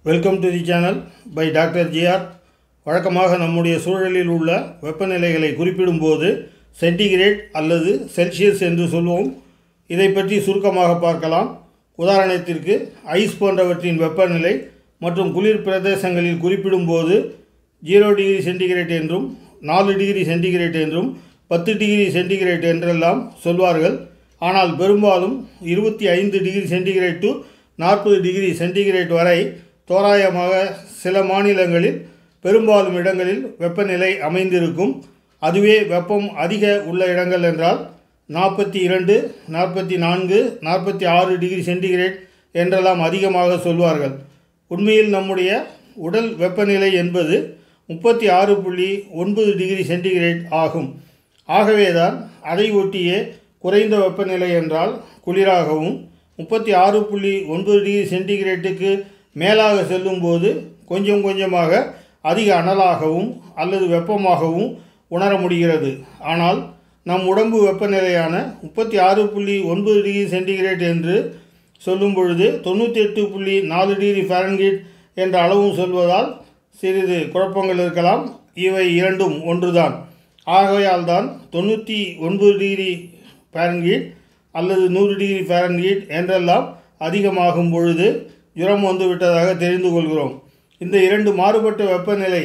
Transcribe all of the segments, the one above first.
welcome to the channel by doctor GR வழக்கமாக நம்முடைய சூழலில் உள்ள வெப்பநிலைகளை குறிப்பிடும்போது சென்டிகிரேட் அல்லது செல்சியஸ் என்று சொல்வோம் இதை பற்றி சுருக்கமாக பார்க்கலாம் உதாரணத்திற்கு ஐஸ் போன்றவற்றின் வெப்பநிலை மற்றும் குளிர் பிரதேசங்களில் குறிப்பிடும்போது ஜீரோ டிகிரி சென்டிகிரேட் என்றும் நாலு டிகிரி சென்டிகிரேட் என்றும் பத்து டிகிரி சென்டிகிரேட் என்றெல்லாம் சொல்வார்கள் ஆனால் பெரும்பாலும் இருபத்தி ஐந்து டிகிரி சென்டிகிரேட் டு நாற்பது டிகிரி சென்டிகிரேட் வரை தோராயமாக சில மாநிலங்களில் பெரும்பாலும் இடங்களில் வெப்பநிலை அமைந்திருக்கும் அதுவே வெப்பம் அதிக உள்ள இடங்கள் என்றால் நாற்பத்தி இரண்டு நாற்பத்தி நான்கு நாற்பத்தி ஆறு டிகிரி சென்டிகிரேட் என்றெல்லாம் அதிகமாக சொல்வார்கள் உண்மையில் நம்முடைய உடல் வெப்பநிலை என்பது முப்பத்தி ஆறு புள்ளி ஒன்பது டிகிரி சென்டிகிரேட் ஆகும் ஆகவேதான் அதை ஒட்டியே குறைந்த வெப்பநிலை என்றால் குளிராகவும் முப்பத்தி ஆறு புள்ளி ஒன்பது டிகிரி சென்டிகிரேட்டுக்கு மேலாக செல்லும்போது கொஞ்சம் கொஞ்சமாக அதிக அனலாகவும் அல்லது வெப்பமாகவும் உணர முடிகிறது ஆனால் நம் உடம்பு வெப்பநிலையான முப்பத்தி ஆறு புள்ளி ஒன்பது டிகிரி சென்டிகிரேட் என்று சொல்லும் பொழுது தொண்ணூற்றி எட்டு புள்ளி நாலு டிகிரி ஃபாரன்ஹீட் என்ற அளவும் சொல்வதால் சிறிது குழப்பங்கள் இருக்கலாம் இவை இரண்டும் ஒன்றுதான் ஆகையால் தான் தொண்ணூற்றி ஒன்பது டிகிரி ஃபாரன்ஹீட் அல்லது நூறு டிகிரி ஃபாரன்ஹீட் என்றெல்லாம் அதிகமாகும் பொழுது ஜுரம் வந்து விட்டதாக தெரிந்து கொள்கிறோம் இந்த இரண்டு மாறுபட்ட வெப்பநிலை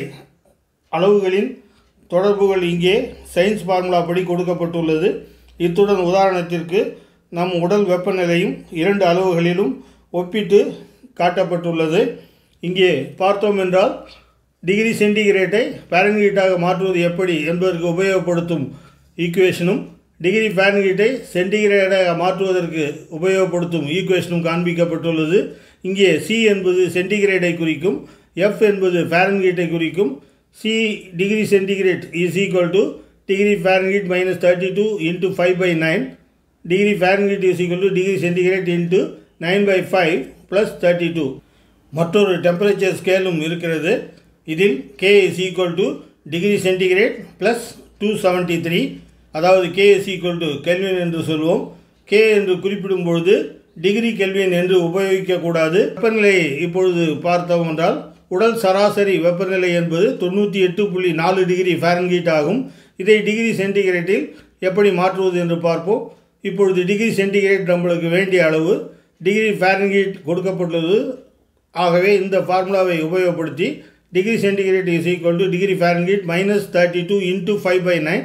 அளவுகளின் தொடர்புகள் இங்கே சயின்ஸ் ஃபார்முலா படி கொடுக்கப்பட்டுள்ளது இத்துடன் உதாரணத்திற்கு நம் உடல் வெப்பநிலையும் இரண்டு அளவுகளிலும் ஒப்பிட்டு காட்டப்பட்டுள்ளது இங்கே பார்த்தோம் என்றால் டிகிரி சென்டிகிரேட்டை ஃபாரன்ஹீட்டாக மாற்றுவது எப்படி என்பதற்கு உபயோகப்படுத்தும் ஈக்குவேஷனும் டிகிரி ஃபாரன்ஹீட்டை சென்டிகிரேடாக மாற்றுவதற்கு உபயோகப்படுத்தும் ஈக்குவேஷனும் காண்பிக்கப்பட்டுள்ளது இங்கே சி என்பது சென்டிகிரேடை குறிக்கும் எஃப் என்பது ஃபாரன்ஹீட்டை குறிக்கும் C degree centigrade is equal to degree Fahrenheit minus thirty two into five by nine degree Fahrenheit is equal to degree centigrade into nine by five plus thirty two மற்றொரு temperature ஸ்கேலும் இருக்கிறது இதில் K is equal to degree centigrade plus two seventy three அதாவது K is equal to Kelvin என்று சொல்வோம் K என்று குறிப்பிடும் பொழுது டிகிரி கெல்வின் என்று உபயோகிக்கக்கூடாது வெப்பநிலையை இப்பொழுது பார்த்தோம் என்றால் உடல் சராசரி வெப்பநிலை என்பது தொண்ணூற்றி எட்டு புள்ளி நாலு டிகிரி ஃபாரன்ஹீட் ஆகும் இதை டிகிரி சென்டிகிரேட்டில் எப்படி மாற்றுவது என்று பார்ப்போம் இப்பொழுது டிகிரி சென்டிகிரேட் நம்மளுக்கு வேண்டிய அளவு டிகிரி ஃபாரன்ஹீட் கொடுக்கப்பட்டுள்ளது ஆகவே இந்த ஃபார்முலாவை உபயோகப்படுத்தி degree centigrade is equal to degree Fahrenheit minus thirty two into five by nine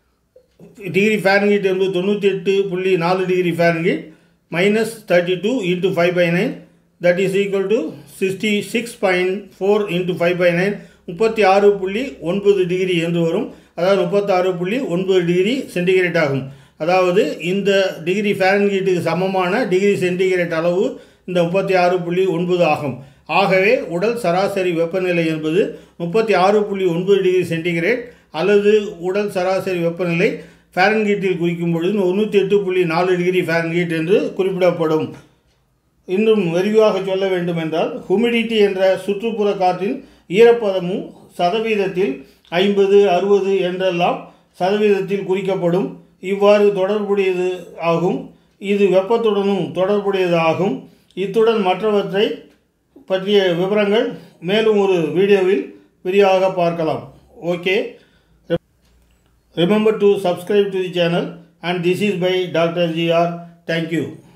degree Fahrenheit என்பது தொண்ணூற்றி எட்டு புள்ளி நாலு degree Fahrenheit minus thirty two into five by nine that is equal to sixty six point four into five by nine முப்பத்தி ஆறு புள்ளி ஒன்பது degree என்று வரும் அதாவது முப்பத்தாறு புள்ளி ஒன்பது டிகிரி சென்டிகிரேட் ஆகும் அதாவது இந்த டிகிரி ஃபாரன்ஹீட்டுக்கு சமமான டிகிரி சென்டிகிரேட் அளவு இந்த முப்பத்தி ஆறு புள்ளி ஒன்பது ஆகும் ஆகவே உடல் சராசரி வெப்பநிலை என்பது முப்பத்தி ஆறு புள்ளி ஒன்பது டிகிரி சென்டிகிரேட் அல்லது உடல் சராசரி வெப்பநிலை ஃபாரன்ஹீட்டில் குறிக்கும் பொழுது தொண்ணூற்றி எட்டு புள்ளி நாலு டிகிரி ஃபாரன்ஹீட் என்று குறிப்பிடப்படும் இன்னும் விரிவாக சொல்ல வேண்டும் என்றால் ஹுமிடிட்டி என்ற சுற்றுப்புற காற்றின் ஈரப்பதமும் சதவீதத்தில் ஐம்பது அறுபது என்றெல்லாம் சதவீதத்தில் குறிக்கப்படும் இவ்வாறு தொடர்புடையது ஆகும் இது வெப்பத்துடனும் தொடர்புடையது ஆகும் இத்துடன் மற்றவற்றை பற்றிய விவரங்கள் மேலும் ஒரு வீடியோவில் விரிவாக பார்க்கலாம் okay remember to subscribe to the channel and this is by doctor GR thank you